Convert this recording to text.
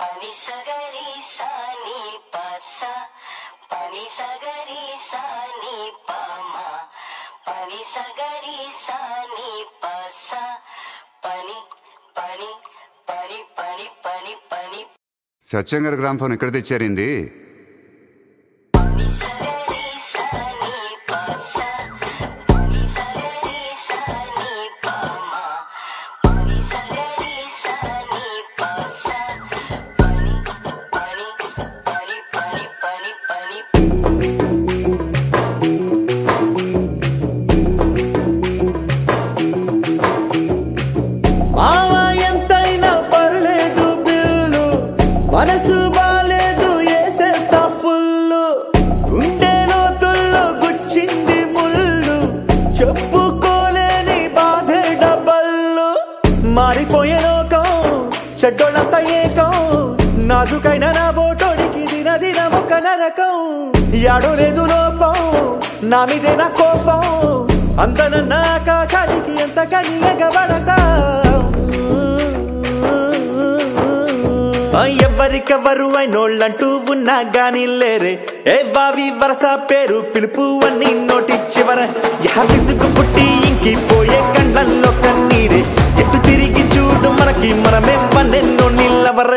పని సగరి సాని పస పని సగరి సాని పమ పని సగరి సాని పస పని పని పని పని పని పని సత్యం గారి గ్రామ్ ఫోన్ ఎక్కడ తెచ్చారింది పని సగరి సాని పస పని సగరి సాని పమ పని సగరి సాని పస పని పని పని పని పని పని మావ ఎంతైనా పర్లేదు బిల్లు మనసు బాలేదు వేసేస్తా ఫుల్లు గుండె లోతుల్లో గుచ్చింది ముళ్ళు చెప్పుకోలేని బాధే డబ్బల్లు మారిపోయే లోకం చెడ్డోళ్ళంతా ఏకం నాజుకైన నా బోటోడికి దిన దినం ఒక నరకం యాడో లేదు లోపం నా మీదే నా కోపం అందనన్న ఆకాశానికి ఎంత కని ఎగబడతా ఎవరికెవరు అయినోళ్ళంటూ ఉన్నా గాని లేరే ఏ వావి వరస పేరు పిలుపు అని నోటి చివర యహ విసుగు పుట్టి ఇంకి పోయే కండ్లల్లో కన్నీరే ఎటు తిరిగి చూడు మనకి మనమే వన్నెన్నో నిల్లవర